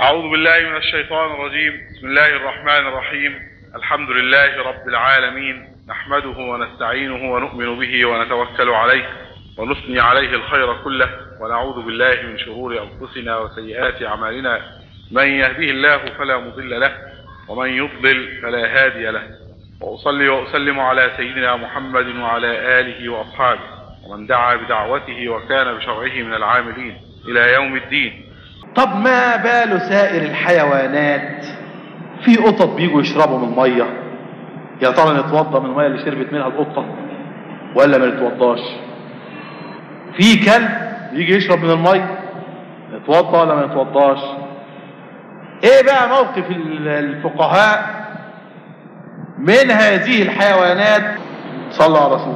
أعوذ بالله من الشيطان الرجيم بسم الله الرحمن الرحيم الحمد لله رب العالمين نحمده ونستعينه ونؤمن به ونتوكل عليه ونثني عليه الخير كله ونعوذ بالله من شرور أنفسنا وسيئات أعمالنا من يهده الله فلا مضل له ومن يضلل فلا هادي له وأصلي وأسلم على سيدنا محمد وعلى آله وأصحابه ومن دعا بدعوته وكان بشرعه من العاملين إلى يوم الدين طب ما بال سائر الحيوانات في قطط بيجوا يشربوا من الميه يا ترى نتوضى من الميه اللي شربت منها القطه ولا ما نتوضاش في كلب يجي يشرب من الميه نتوضى ولا ما نتوضاش ايه بقى موقف الفقهاء من هذه الحيوانات صلى على رسول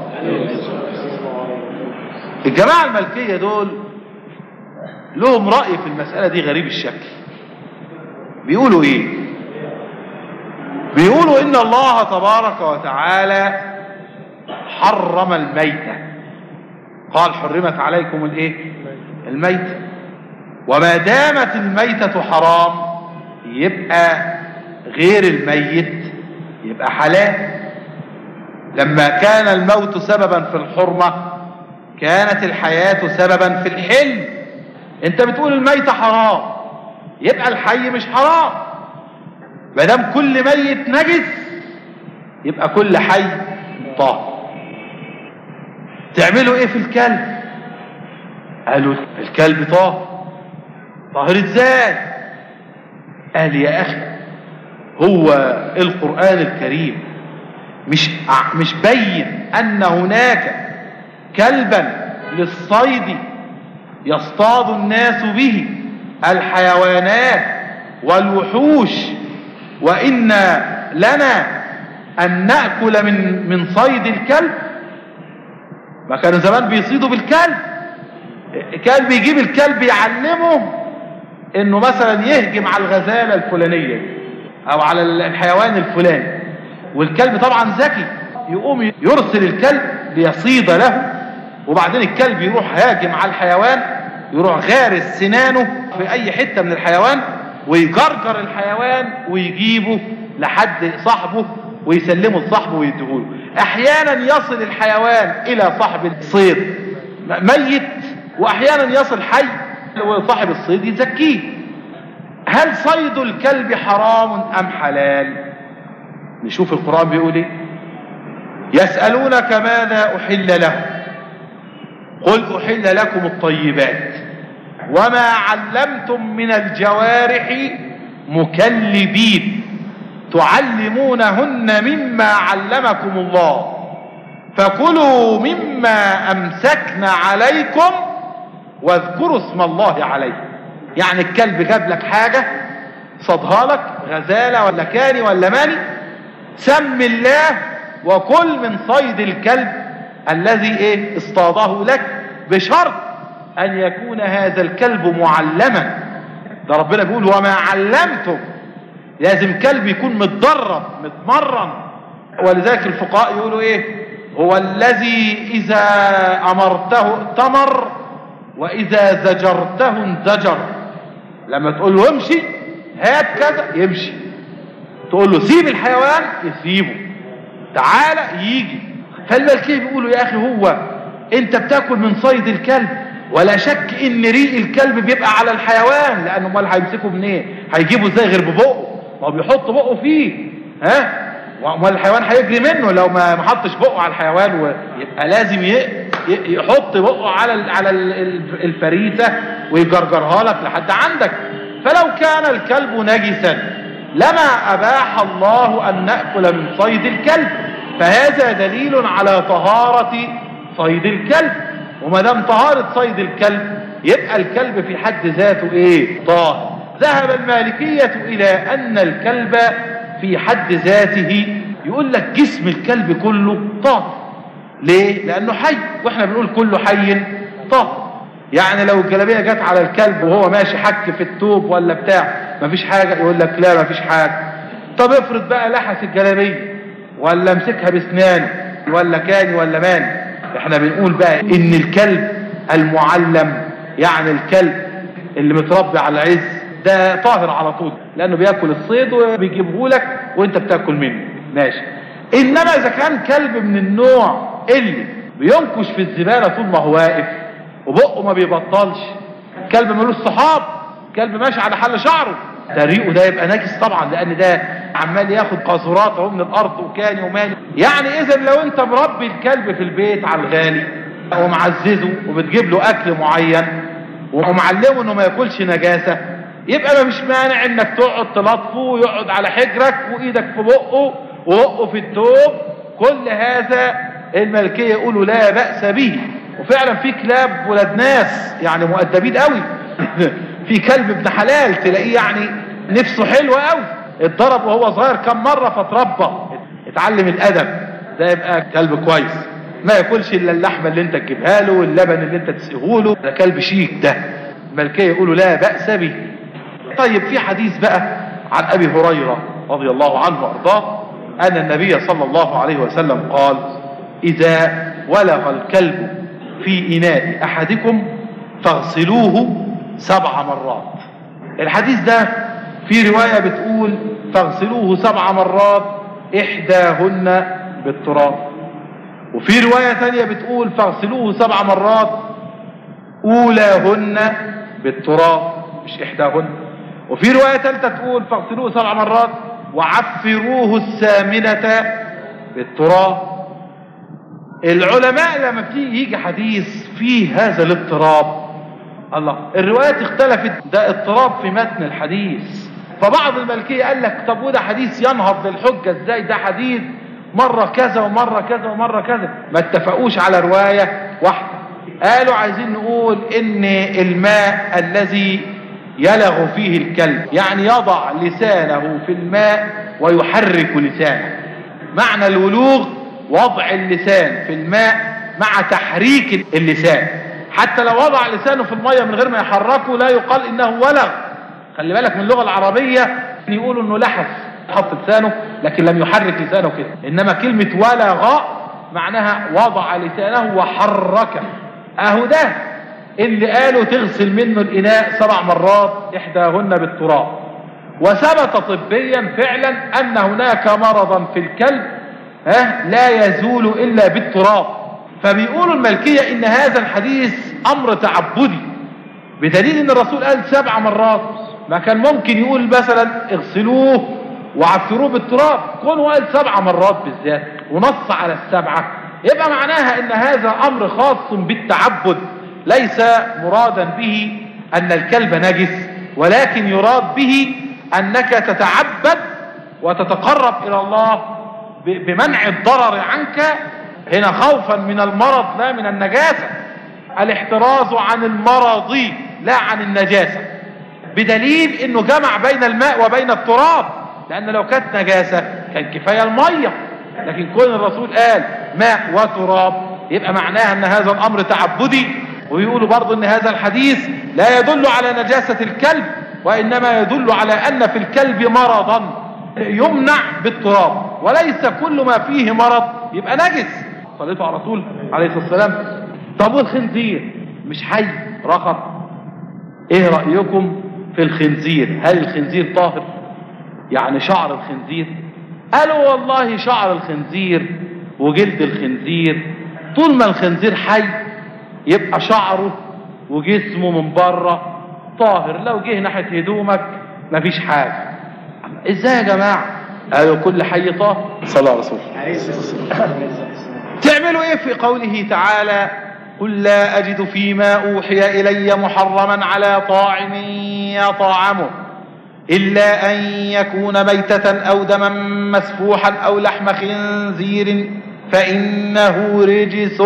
الجماعة الملكية دول لهم رأي في المسألة دي غريب الشكل بيقولوا ايه بيقولوا ان الله تبارك وتعالى حرم الميتة قال حرمت عليكم الايه الميتة وما دامت الميتة حرام يبقى غير الميت يبقى حلال لما كان الموت سببا في الحرمة كانت الحياة سببا في الحلم انت بتقول الميت حرام يبقى الحي مش حرام ما دام كل ميت نجس يبقى كل حي طاهر تعملوا ايه في الكلب قالوا الكلب طاهر طاهر ازاي قال يا اخي هو القرآن الكريم مش مش بين ان هناك كلبا للصيد يصطاد الناس به الحيوانات والوحوش وإن لنا أن نأكل من من صيد الكلب ما كانوا زمان بيصيدوا بالكلب كان بيجيب الكلب يعلمه انه مثلا يهجم على الغزالة الفلانية او على الحيوان الفلاني والكلب طبعا ذكي يقوم يرسل الكلب ليصيد له وبعدين الكلب يروح هاجم على الحيوان يروح غارس سنانه في اي حتة من الحيوان ويجرجر الحيوان ويجيبه لحد صاحبه ويسلمه لصاحبه ويديهوله احيانا يصل الحيوان الى صاحب الصيد ميت واحيانا يصل حي وصاحب الصيد يزكيه هل صيد الكلب حرام ام حلال نشوف القرآن بيقول ايه يسألونك ماذا احل لهم قل احل لكم الطيبات وما علمتم من الجوارح مكلبين تعلمونهن مما علمكم الله فكلوا مما امسكنا عليكم واذكروا اسم الله عليه يعني الكلب جاب لك حاجة صدها لك غزالة ولا كاني ولا ماني سم الله وكل من صيد الكلب الذي ايه اصطاده لك بشرط ان يكون هذا الكلب معلما ده ربنا بيقول وما علمتم لازم كلب يكون متدرب متمرن ولذلك الفقهاء يقولوا ايه هو الذي اذا امرته ائتمر واذا زجرته انزجر لما تقول له امشي هات كذا يمشي تقول له سيب الحيوان يسيبه تعالى يجي فالملكيه بيقولوا يا اخي هو انت بتاكل من صيد الكلب ولا شك ان ريق الكلب بيبقى على الحيوان لانه امال هيمسكه منين إيه؟ هيجيبه ازاي غير ببقه ما هو بيحط بقه فيه ها امال الحيوان هيجري منه لو ما حطش بقه على الحيوان ويبقى لازم يحط بقه على على الفريسه ويجرجرها لك لحد عندك فلو كان الكلب نجسا لما اباح الله ان ناكل من صيد الكلب فهذا دليل على طهاره صيد الكلب وما دام طهاره صيد الكلب يبقى الكلب في حد ذاته ايه طاهر ذهب المالكيه الى ان الكلب في حد ذاته يقول لك جسم الكلب كله طاهر ليه لانه حي واحنا بنقول كله حي طاهر يعني لو الجلابيه جت على الكلب وهو ماشي حك في التوب ولا بتاع مفيش حاجه يقول لك لا مفيش حاجه طب افرض بقى لحس الجلابيه ولا امسكها باسنانه ولا كاني ولا ماني احنا بنقول بقى ان الكلب المعلم يعني الكلب اللي متربي على العز ده طاهر على طول لانه بياكل الصيد وبيجيبه لك وانت بتاكل منه ماشي انما اذا كان كلب من النوع اللي بينكش في الزبالة طول ما هو واقف وبقه ما بيبطلش كلب ملوش صحاب كلب ماشي على حل شعره ده ريقه ده يبقى ناجس طبعا لان ده عمال ياخد قاذورات اهو من الارض وكاني ومالي يعني اذا لو انت مربي الكلب في البيت على الغالي ومعززه وبتجيب له اكل معين ومعلمه انه ما ياكلش نجاسه يبقى ما فيش مانع انك تقعد تلطفه ويقعد على حجرك وايدك في بقه وبقه في التوب كل هذا الملكيه يقولوا لا باس به وفعلا في كلاب ولاد ناس يعني مؤدبين قوي في كلب ابن حلال تلاقيه يعني نفسه حلوه قوي اتضرب وهو صغير كم مره فتربى اتعلم الادب ده يبقى كلب كويس ما ياكلش الا اللحمه اللي انت تجيبها له واللبن اللي انت تسقيه له ده كلب شيك ده الملكيه يقولوا لا باس به طيب في حديث بقى عن ابي هريره رضي الله عنه وارضاه ان النبي صلى الله عليه وسلم قال اذا ولغ الكلب في اناء احدكم فاغسلوه سبع مرات الحديث ده في روايه بتقول فاغسلوه سبع مرات احداهن بالتراب وفي روايه ثانيه بتقول فاغسلوه سبع مرات اولاهن بالتراب مش احداهن وفي رواية ثالثة تقول فاغسلوه سبع مرات وعفروه الثامنة بالتراب العلماء لما بتيجي يجي حديث فيه هذا الاضطراب الله الروايات اختلفت ده اضطراب في متن الحديث فبعض الملكية قال لك طب وده حديث ينهض للحجة ازاي ده حديث مرة كذا ومرة كذا ومرة كذا ما اتفقوش على رواية واحدة قالوا عايزين نقول ان الماء الذي يلغ فيه الكلب يعني يضع لسانه في الماء ويحرك لسانه معنى الولوغ وضع اللسان في الماء مع تحريك اللسان حتى لو وضع لسانه في المية من غير ما يحركه لا يقال انه ولغ خلي بالك من اللغة العربية يقولوا انه لحس حط لسانه لكن لم يحرك لسانه كده انما كلمة ولغ معناها وضع لسانه وحركه اهو ده اللي قالوا تغسل منه الاناء سبع مرات احداهن بالتراب وثبت طبيا فعلا ان هناك مرضا في الكلب ها لا يزول الا بالتراب فبيقولوا الملكية ان هذا الحديث امر تعبدي بدليل ان الرسول قال سبع مرات ما كان ممكن يقول مثلا اغسلوه وعفروه بالتراب كونه قال سبع مرات بالذات ونص على السبعة يبقى معناها ان هذا امر خاص بالتعبد ليس مرادا به ان الكلب نجس ولكن يراد به انك تتعبد وتتقرب الى الله بمنع الضرر عنك هنا خوفا من المرض لا من النجاسة الاحتراز عن المرض لا عن النجاسة بدليل انه جمع بين الماء وبين التراب لان لو كانت نجاسة كان كفاية المية لكن كون الرسول قال ماء وتراب يبقى معناها ان هذا الامر تعبدي ويقولوا برضو ان هذا الحديث لا يدل على نجاسة الكلب وانما يدل على ان في الكلب مرضا يمنع بالتراب وليس كل ما فيه مرض يبقى نجس صليته على طول عليه الصلاة والسلام طب والخنزير مش حي رقم ايه رأيكم في الخنزير هل الخنزير طاهر يعني شعر الخنزير قالوا والله شعر الخنزير وجلد الخنزير طول ما الخنزير حي يبقى شعره وجسمه من بره طاهر لو جه ناحية هدومك مفيش حاجة ازاي يا جماعة قالوا كل حي طاهر صلى الله عليه وسلم تعملوا ايه في قوله تعالى قل لا اجد فيما اوحي الي محرما على طاعم يطعمه الا ان يكون ميتة او دما مسفوحا او لحم خنزير فانه رجس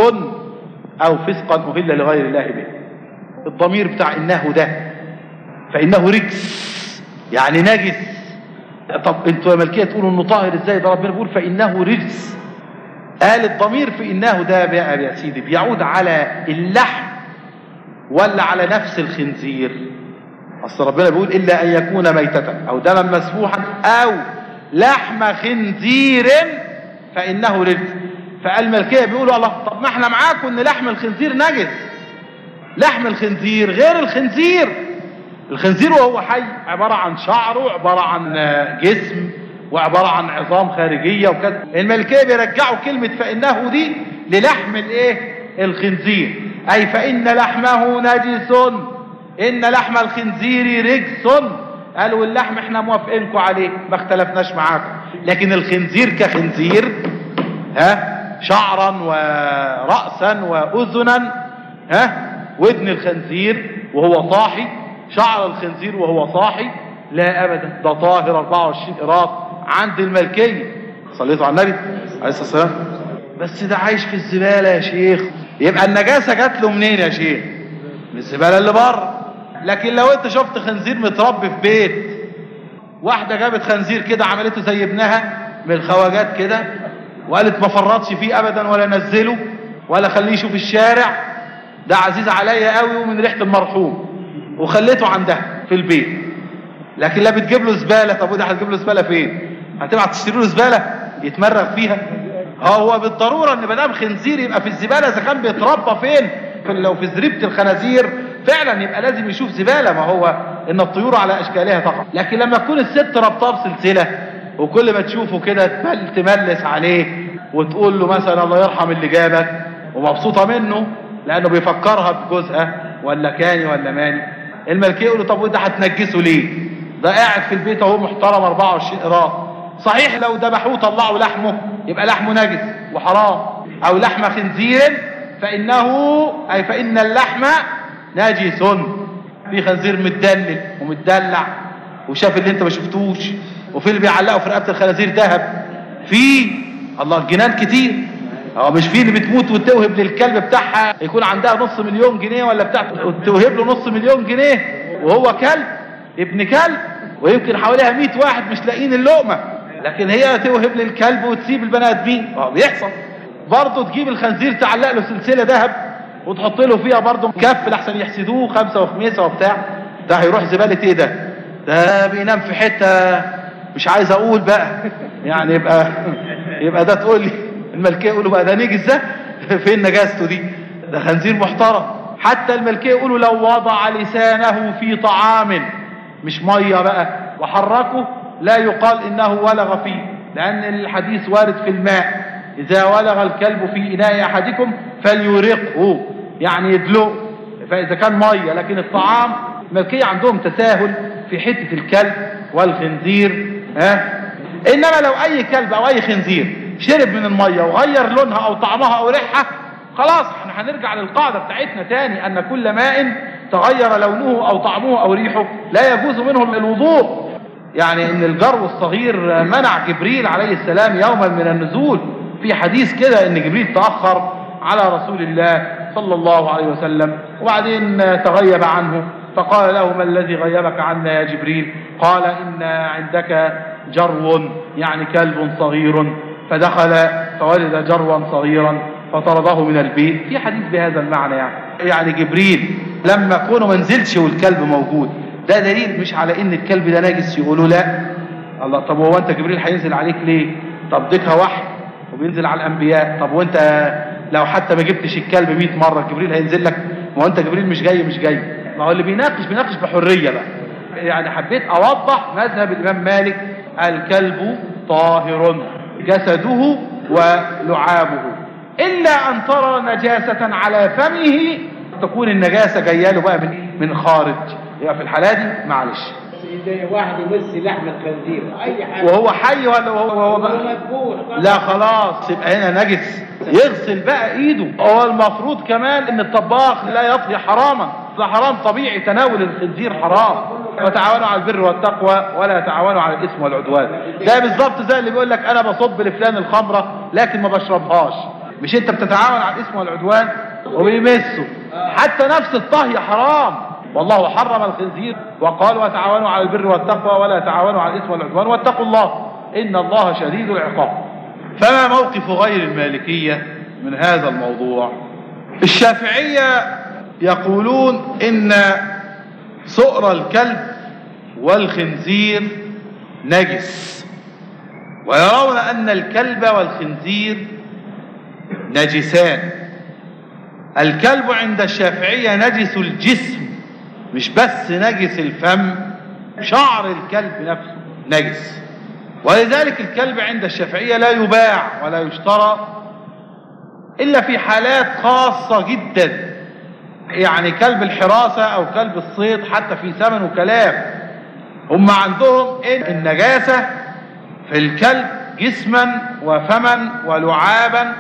او فسقا اهل لغير الله به الضمير بتاع انه ده فانه رجس يعني نجس طب انتوا يا ملكيه تقولوا انه طاهر ازاي ده ربنا بيقول فانه رجس قال الضمير في انه ده بقى يا سيدي بيعود على اللحم ولا على نفس الخنزير اصل ربنا بيقول الا ان يكون ميتة او دما مسفوحا او لحم خنزير فانه رجس فالملكيه بيقولوا الله طب ما احنا معاكم ان لحم الخنزير نجس لحم الخنزير غير الخنزير الخنزير وهو حي عبارة عن شعر وعبارة عن جسم وعبارة عن عظام خارجية وكذا الملكية بيرجعوا كلمة فإنه دي للحم الايه الخنزير أي فإن لحمه نجس إن لحم الخنزير رجس قالوا اللحم احنا موافقينكم عليه ما اختلفناش معاكم لكن الخنزير كخنزير ها شعرا ورأسا وأذنا ها ودن الخنزير وهو صاحي شعر الخنزير وهو صاحي لا ابدا ده طاهر 24 قراط عند الملكيه صليتوا على النبي عليه الصلاه والسلام بس ده عايش في الزباله يا شيخ يبقى النجاسه جات له منين يا شيخ من الزباله اللي بره لكن لو انت شفت خنزير متربي في بيت واحده جابت خنزير كده عملته زي ابنها من الخواجات كده وقالت ما فرطش فيه ابدا ولا نزله ولا خليه يشوف الشارع ده عزيز عليا قوي ومن ريحه المرحوم وخليته عندها في البيت لكن لا بتجيب له زباله طب وده هتجيب له زباله فين هتبعت تشتري له زباله يتمرغ فيها هو بالضروره ان ما دام خنزير يبقى في الزباله اذا كان بيتربى فين في لو في زريبه الخنازير فعلا يبقى لازم يشوف زباله ما هو ان الطيور على اشكالها تقع لكن لما تكون الست ربطاه بسلسله وكل ما تشوفه كده تمل تملس عليه وتقول له مثلا الله يرحم اللي جابك ومبسوطه منه لانه بيفكرها بجوزها ولا كاني ولا ماني الملكيه يقول له طب وانت هتنجسه ليه ده قاعد في البيت اهو محترم 24 قراط صحيح لو ذبحوه طلعوا لحمه يبقى لحمه نجس وحرام او لحم خنزير فانه اي فان اللحم نجس في خنزير متدلل ومتدلع وشاف اللي انت ما شفتوش وفي اللي بيعلقوا في رقبه الخنازير ذهب في الله الجنان كتير اه مش في اللي بتموت وتوهب للكلب بتاعها يكون عندها نص مليون جنيه ولا بتاع وتوهب له نص مليون جنيه وهو كلب ابن كلب ويمكن حواليها 100 واحد مش لاقيين اللقمه لكن هي توهب للكلب وتسيب البني ادمين اه بيحصل برضه تجيب الخنزير تعلق له سلسله ذهب وتحط له فيها برضه كف لحسن يحسدوه خمسه وخميسه وبتاع ده هيروح زباله ايه ده؟ ده بينام في حته مش عايز اقول بقى يعني يبقى يبقى ده تقول لي الملكيه يقولوا بقى ده نجس ده فين نجاسته دي ده خنزير محترم حتى الملكيه يقولوا لو وضع لسانه في طعام مش ميه بقى وحركه لا يقال انه ولغ فيه لان الحديث وارد في الماء اذا ولغ الكلب في اناء احدكم فليرقه يعني يدلقه فاذا كان ميه لكن الطعام الملكيه عندهم تساهل في حته الكلب والخنزير ها انما لو اي كلب او اي خنزير شرب من الميه وغير لونها او طعمها او ريحها خلاص احنا هنرجع للقاعده بتاعتنا تاني ان كل ماء تغير لونه او طعمه او ريحه لا يجوز منه الوضوء يعني ان الجرو الصغير منع جبريل عليه السلام يوما من النزول في حديث كده ان جبريل تاخر على رسول الله صلى الله عليه وسلم وبعدين تغيب عنه فقال له ما الذي غيبك عنا يا جبريل قال ان عندك جرو يعني كلب صغير فدخل فولد جروا صغيرا فطرده من البيت في حديث بهذا المعنى يعني يعني جبريل لما كونه ما نزلش والكلب موجود ده دليل مش على ان الكلب ده نجس يقولوا لا الله طب هو انت جبريل هينزل عليك ليه طب ديكها وحي وبينزل على الانبياء طب وانت لو حتى ما جبتش الكلب 100 مره جبريل هينزل لك ما هو انت جبريل مش جاي مش جاي ما هو اللي بيناقش بيناقش بحريه بقى يعني حبيت اوضح مذهب الامام مالك الكلب طاهر جسده ولعابه الا ان ترى نجاسه على فمه تكون النجاسه جايه له بقى من من خارج يبقى في الحاله دي معلش زي واحد يمس لحم الخنزير اي حاجه وهو حي ولا وهو وهو هو بقى مذبوح لا خلاص يبقى هنا نجس يغسل بقى ايده هو المفروض كمان ان الطباخ لا يطهي حراما ده حرام طبيعي تناول الخنزير حرام وتعاونوا على البر والتقوى ولا تعاونوا على الاثم والعدوان ده بالظبط زي اللي بيقول لك انا بصب لفلان الخمره لكن ما بشربهاش مش انت بتتعاون على الاثم والعدوان وبيمسوا حتى نفس الطهي حرام والله حرم الخنزير وقال وتعاونوا على البر والتقوى ولا تعاونوا على الاثم والعدوان واتقوا الله ان الله شديد العقاب فما موقف غير المالكيه من هذا الموضوع الشافعيه يقولون ان سؤر الكلب والخنزير نجس ويرون ان الكلب والخنزير نجسان الكلب عند الشافعيه نجس الجسم مش بس نجس الفم شعر الكلب نفسه نجس ولذلك الكلب عند الشافعية لا يباع ولا يشترى إلا في حالات خاصة جدا يعني كلب الحراسة أو كلب الصيد حتى في ثمن وكلام هم عندهم إن النجاسة في الكلب جسما وفما ولعابا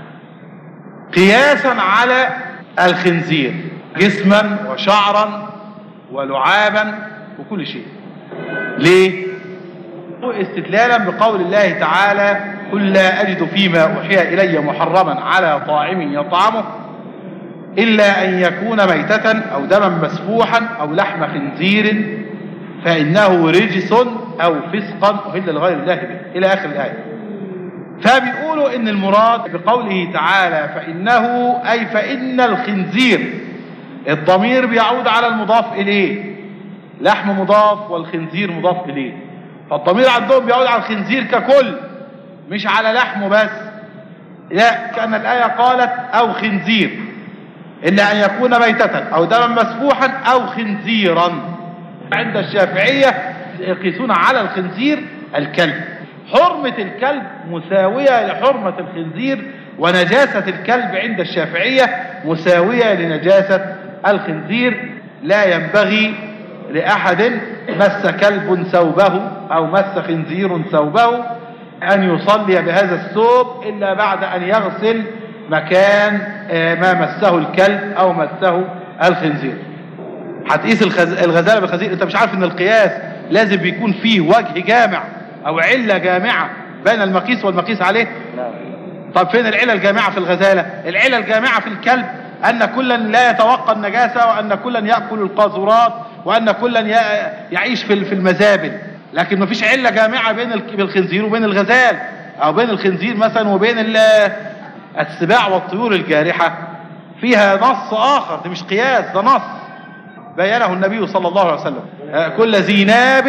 قياسا على الخنزير جسما وشعرا ولعابا وكل شيء ليه استدلالا بقول الله تعالى قل لا أجد فيما أوحي إلي محرما على طاعم يطعمه إلا أن يكون ميتة أو دما مسفوحا أو لحم خنزير فإنه رجس أو فسقا أهل لغير الله به إلى آخر الآية فبيقولوا إن المراد بقوله تعالى فإنه أي فإن الخنزير الضمير بيعود على المضاف إليه لحم مضاف والخنزير مضاف إليه فالضمير عندهم بيعود على الخنزير ككل مش على لحمه بس لا كأن الآية قالت أو خنزير إلا أن يكون ميتة أو دما مسفوحا أو خنزيرا عند الشافعية يقيسون على الخنزير الكلب حرمة الكلب مساوية لحرمة الخنزير ونجاسة الكلب عند الشافعية مساوية لنجاسة الخنزير لا ينبغي لأحد مس كلب ثوبه أو مس خنزير ثوبه أن يصلي بهذا الثوب إلا بعد أن يغسل مكان ما مسه الكلب أو مسه الخنزير هتقيس الخز... الغزالة بالخنزير أنت مش عارف أن القياس لازم بيكون فيه وجه جامع أو علة جامعة بين المقيس والمقيس عليه طب فين العلة الجامعة في الغزالة العلة الجامعة في الكلب أن كلا لا يتوقى النجاسة وأن كلا يأكل القاذورات وأن كلا يعيش في المزابل لكن مفيش علة جامعة بين الخنزير وبين الغزال أو بين الخنزير مثلا وبين السباع والطيور الجارحة فيها نص آخر ده مش قياس ده نص بينه النبي صلى الله عليه وسلم كل ذي ناب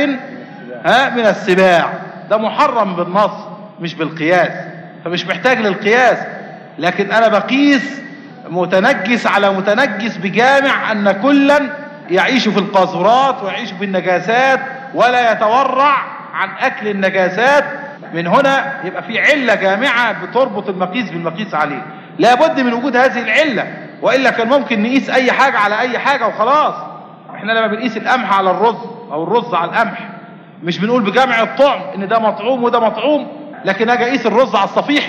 من السباع ده محرم بالنص مش بالقياس فمش محتاج للقياس لكن أنا بقيس متنجس على متنجس بجامع أن كلا يعيش في القاذورات ويعيش في النجاسات ولا يتورع عن أكل النجاسات من هنا يبقى في علة جامعة بتربط المقيس بالمقيس عليه لابد من وجود هذه العلة وإلا كان ممكن نقيس أي حاجة على أي حاجة وخلاص احنا لما بنقيس القمح على الرز أو الرز على القمح مش بنقول بجمع الطعم ان ده مطعوم وده مطعوم لكن اجي اقيس الرز على الصفيح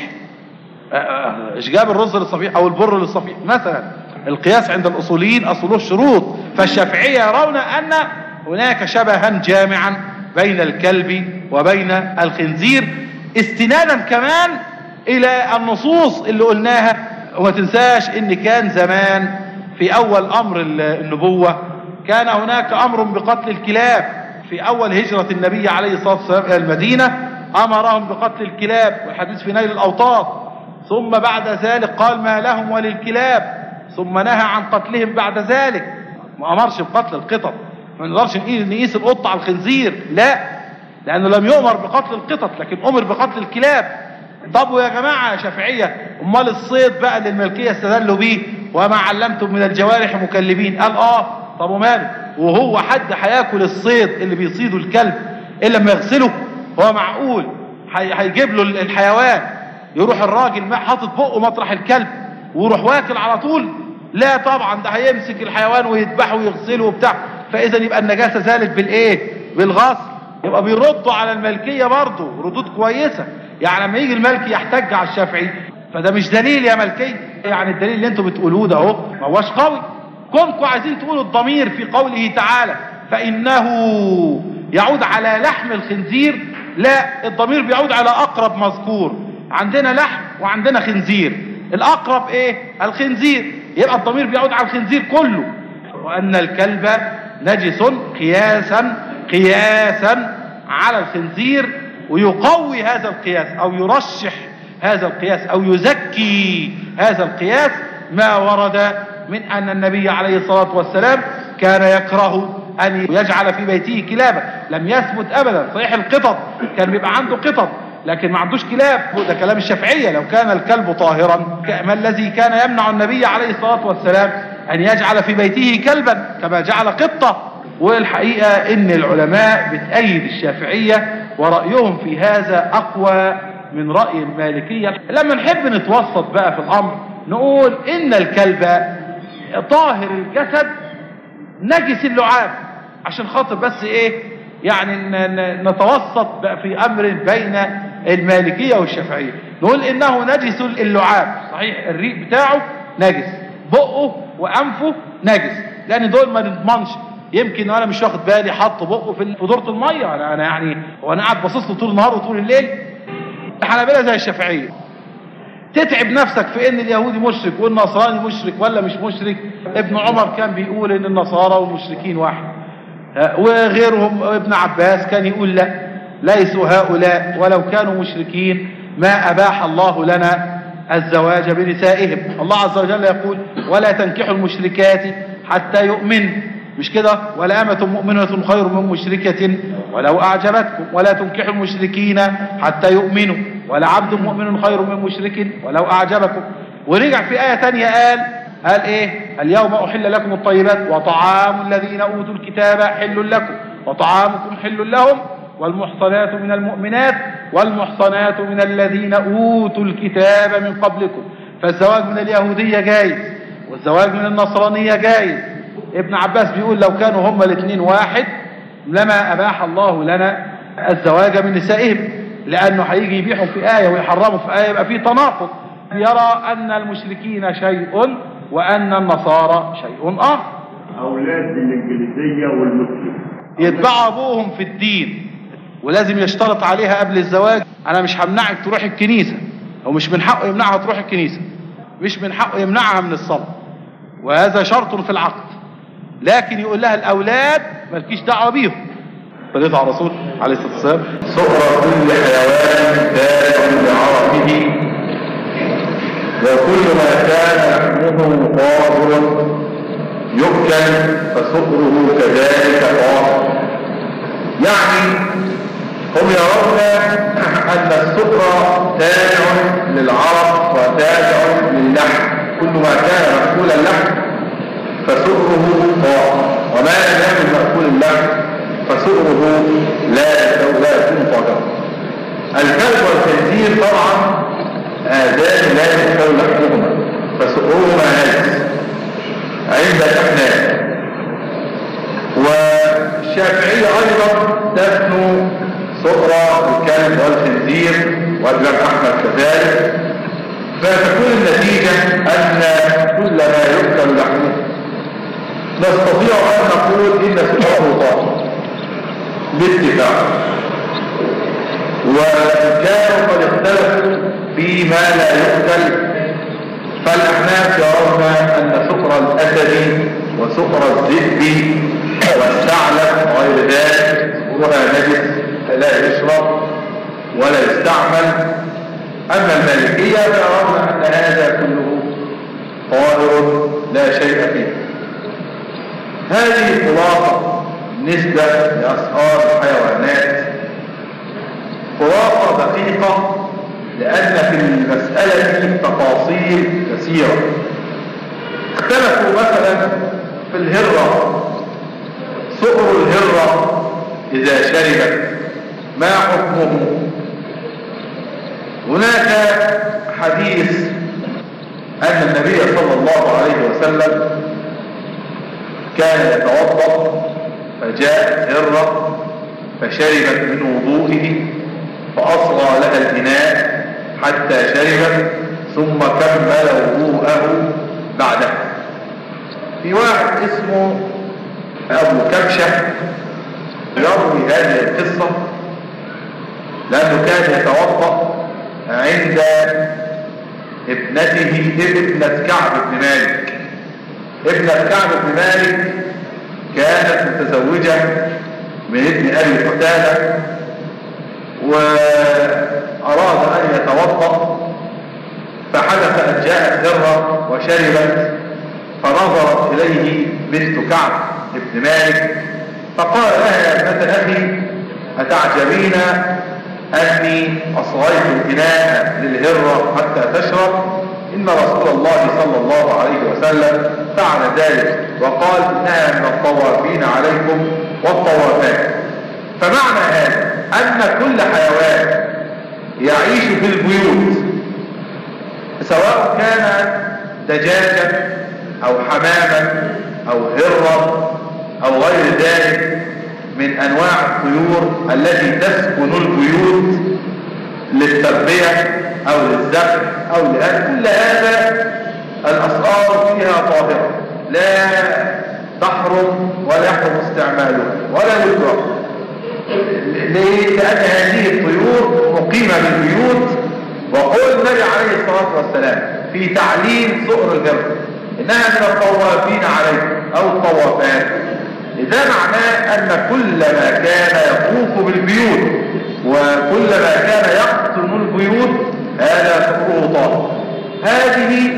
ايش جاب الرز للصفيح او البر للصفيح مثلا القياس عند الاصوليين اصله الشروط فالشافعيه يرون ان هناك شبها جامعا بين الكلب وبين الخنزير استنادا كمان الى النصوص اللي قلناها وما تنساش ان كان زمان في اول امر النبوة كان هناك امر بقتل الكلاب في اول هجرة النبي عليه الصلاة والسلام الى المدينة امرهم بقتل الكلاب والحديث في نيل الاوطاد ثم بعد ذلك قال ما لهم وللكلاب ثم نهى عن قتلهم بعد ذلك ما امرش بقتل القطط ما نقدرش نقيس القط على الخنزير لا لانه لم يؤمر بقتل القطط لكن امر بقتل الكلاب طب ويا جماعة يا شافعية امال الصيد بقى اللي الملكية استدلوا بيه وما علمتم من الجوارح مكلبين قال اه طب وماله وهو حد هياكل الصيد اللي بيصيده الكلب الا لما يغسله هو معقول هيجيب له الحيوان يروح الراجل حاطط بقه مطرح الكلب ويروح واكل على طول لا طبعا ده هيمسك الحيوان ويذبحه ويغسله وبتاع فاذا يبقى النجاسة زالت بالايه بالغسل يبقى بيردوا على الملكية برضه ردود كويسة يعني لما يجي الملكي يحتج على الشافعي فده مش دليل يا ملكي يعني الدليل اللي انتوا بتقولوه ده اهو ما هوش قوي كونكم عايزين تقولوا الضمير في قوله تعالى فانه يعود على لحم الخنزير لا الضمير بيعود على اقرب مذكور عندنا لحم وعندنا خنزير الاقرب ايه الخنزير يبقى الضمير بيعود على الخنزير كله وان الكلب نجس قياسا قياسا على الخنزير ويقوي هذا القياس او يرشح هذا القياس او يزكي هذا القياس ما ورد من ان النبي عليه الصلاة والسلام كان يكره ان يجعل في بيته كلابا لم يثبت ابدا صحيح القطط كان بيبقى عنده قطط لكن ما عندوش كلاب ده كلام الشافعية لو كان الكلب طاهرا ما الذي كان يمنع النبي عليه الصلاة والسلام أن يجعل في بيته كلبا كما جعل قطة والحقيقة إن العلماء بتأيد الشافعية ورأيهم في هذا أقوى من رأي المالكية لما نحب نتوسط بقى في الأمر نقول إن الكلب طاهر الجسد نجس اللعاب عشان خاطر بس إيه يعني ن- ن- نتوسط بقى في أمر بين المالكية والشافعية نقول إنه نجس اللعاب صحيح الريق بتاعه نجس بقه وأنفه نجس لأن دول ما نضمنش يمكن وانا مش واخد بالي حط بقه في في دورة المية انا انا يعني وانا قاعد باصص له طول النهار وطول الليل الحنابلة زي الشافعية تتعب نفسك في ان اليهودي مشرك والنصراني مشرك ولا مش مشرك ابن عمر كان بيقول ان النصارى والمشركين واحد ها، وغيرهم ابن عباس كان يقول لا ليسوا هؤلاء ولو كانوا مشركين ما اباح الله لنا الزواج بنسائهم الله عز وجل يقول ولا تنكحوا المشركات حتى يؤمن مش كده ولا أمة مؤمنة خير من مشركة ولو أعجبتكم ولا تنكحوا المشركين حتى يؤمنوا ولا عبد مؤمن خير من مشرك ولو أعجبكم ورجع في آية تانية قال قال إيه اليوم أحل لكم الطيبات وطعام الذين أوتوا الكتاب حل لكم وطعامكم حل لهم والمحصنات من المؤمنات والمحصنات من الذين أوتوا الكتاب من قبلكم فالزواج من اليهودية جايز والزواج من النصرانية جايز ابن عباس بيقول لو كانوا هما الاثنين واحد لما أباح الله لنا الزواج من نسائهم لأنه هيجي يبيحوا في آية ويحرموا في آية يبقى في تناقض يرى أن المشركين شيء وأن النصارى شيء آخر أولاد بالإنجليزية والمسلم يتبعوا ابوهم في الدين ولازم يشترط عليها قبل الزواج انا مش همنعك تروح الكنيسة او مش من حقه يمنعها تروح الكنيسة مش من حقه يمنعها من الصلاة وهذا شرط في العقد لكن يقول لها الاولاد مالكيش دعوة بيهم صليت على الرسول عليه الصلاة والسلام سؤر كل حيوان تابع لعرفه وكل ما كان لحمه طاهر يؤكل فسؤره كذلك طاهر يعني هم يرون أن السؤر تابع للعرق وتابع للحم كل ما كان مأكول اللحم فسؤره طاهر وما لم يكن مأكول اللحم فسؤره لا لا يكون طاهرا الكلب والخنزير طبعا آذان لا يؤكل لحمهما فسؤرهما نجس عند الأحناف والشافعية أيضا تثنو سؤر الكلب والخنزير وأبلغ أحمد كذلك فتكون النتيجة أن كل ما يؤكل لحمه نستطيع أن نقول إن سؤره طاهر باتفاق وكانوا قد اختلفوا فيما لا يؤكل فالأحناف يرون أن سكر الأسد وسكر الذئب والثعلب وغير ذلك سكرها نجس لا يشرب ولا يستعمل أما المالكية فيرون أن هذا كله طاهر لا شيء فيه هذه خلاصة بالنسبة لأسعار الحيوانات خلاصة دقيقة لأن في المسألة تفاصيل كثيرة اختلفوا مثلا في الهرة سؤر الهرة إذا شربت ما حكمه هناك حديث أن النبي صلى الله عليه وسلم كان يتوضأ فجاءت هرة فشربت من وضوئه فأصغى لها الإناء حتى شربت ثم كمل وضوءه بعدها في واحد اسمه أبو كبشة يروي هذه القصة لأنه كان يتوضأ عند ابنته ابنة كعب بن مالك ابنة كعب بن مالك كانت متزوجة من ابن أبي قتادة وأراد أن يتوضأ فحدث أن جاءت ذرة وشربت فنظرت إليه بنت كعب بن مالك فقال لها يا ابنة أخي أتعجبين أني أصغيت الإناء للهرة حتى تشرب إن رسول الله صلى الله عليه وسلم فعل ذلك وقال إنها من الطوافين عليكم والطوافات فمعنى هذا أن كل حيوان يعيش في البيوت سواء كان دجاجا أو حماما أو هرا أو غير ذلك من أنواع الطيور التي تسكن البيوت للتربية أو للذبح أو لأكل كل هذا الأسعار فيها طاهرة لا تحرم ولا يحرم استعمالها ولا يكره ليه؟ لأن هذه الطيور مقيمة بالبيوت وقول النبي عليه الصلاة والسلام في تعليم سؤر الجبل إنها من الطوافين عليكم أو الطوافات إذا معناه أن كل ما كان يطوف بالبيوت وكل ما كان يقطن البيوت هذا سؤره طاهر هذه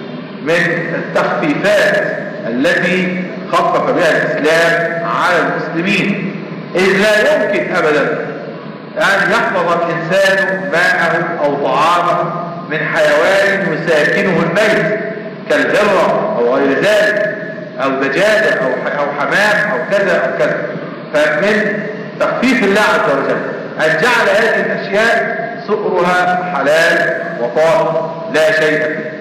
من التخفيفات التي خفف بها الإسلام على المسلمين إذ لا يمكن أبدا أن يحفظ الإنسان ماءه أو طعامه من حيوان يساكنه الميت كالذرة أو غير ذلك أو دجاجة أو أو حمام أو كذا أو كذا فمن تخفيف الله عز وجل أن جعل هذه الأشياء سؤرها حلال وطاهر لا شيء فيه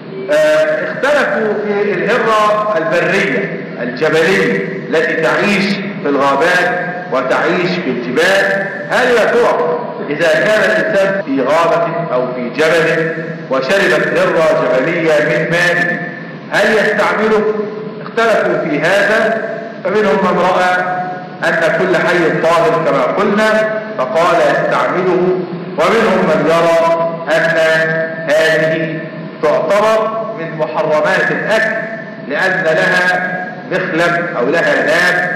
آه اختلفوا في الهرة البرية الجبلية التي تعيش في الغابات وتعيش في الجبال هل يا ترى إذا كان الإنسان في غابة أو في جبل وشربت هرة جبلية من ماء هل يستعمله اختلفوا في هذا فمنهم من رأى أن كل حي طاهر كما قلنا فقال يستعمله ومنهم من يرى أن هذه تعتبر من محرمات الأكل لأن لها مخلب أو لها ناب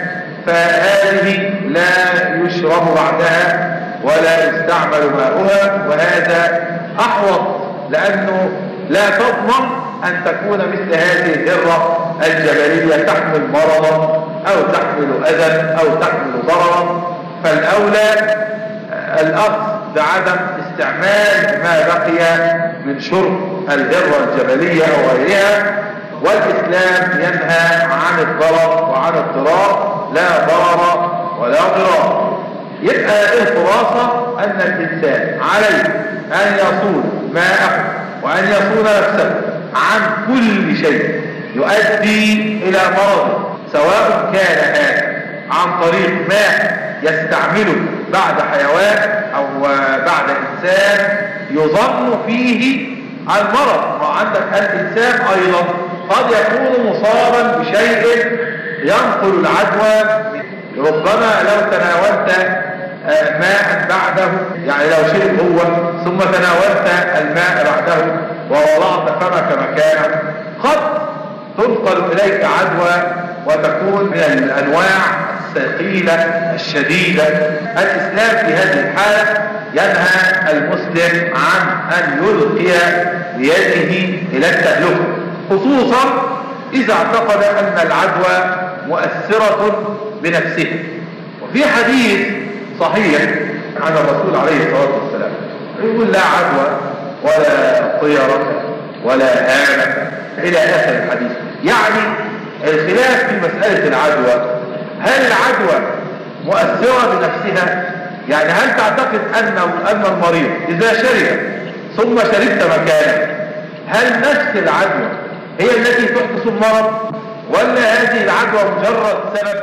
فهذه لا يشرب بعدها ولا يستعمل ماؤها وهذا أحوط لأنه لا تضمن أن تكون مثل هذه الهرة الجبلية تحمل مرضا أو تحمل أذى أو تحمل ضررا فالأولى الأخذ بعدم استعمال ما بقي من شرب الهرة الجبلية أو غيرها والإسلام ينهى عن الضرر وعن الضرار لا ضرر ولا ضرار يبقى الخلاصة أن الإنسان عليه أن يصون ماءه وأن يصون نفسه عن كل شيء يؤدي إلى مرض سواء كان هذا عن طريق ماء يستعمله بعد حيوان أو بعد إنسان يظن فيه المرض وعندك الإنسان أيضا قد يكون مصابا بشيء ينقل العدوى ربما لو تناولت ماء بعده يعني لو شرب هو ثم تناولت الماء بعده ووضعت فمك مكانه قد تنقل إليك عدوى وتكون من الأنواع الثقيلة الشديدة الإسلام في هذه الحالة ينهى المسلم عن أن يلقي بيده إلى التهلكة خصوصا إذا اعتقد أن العدوى مؤثرة بنفسه وفي حديث صحيح عن الرسول عليه الصلاة والسلام يقول لا عدوى ولا طيرة ولا هامة إلى آخر الحديث يعني الخلاف في مسألة العدوى هل العدوى مؤثرة بنفسها يعني هل تعتقد أن أن المريض إذا شرب ثم شربت مكانه هل نفس العدوى هي التي تحدث المرض ولا هذه العدوى مجرد سبب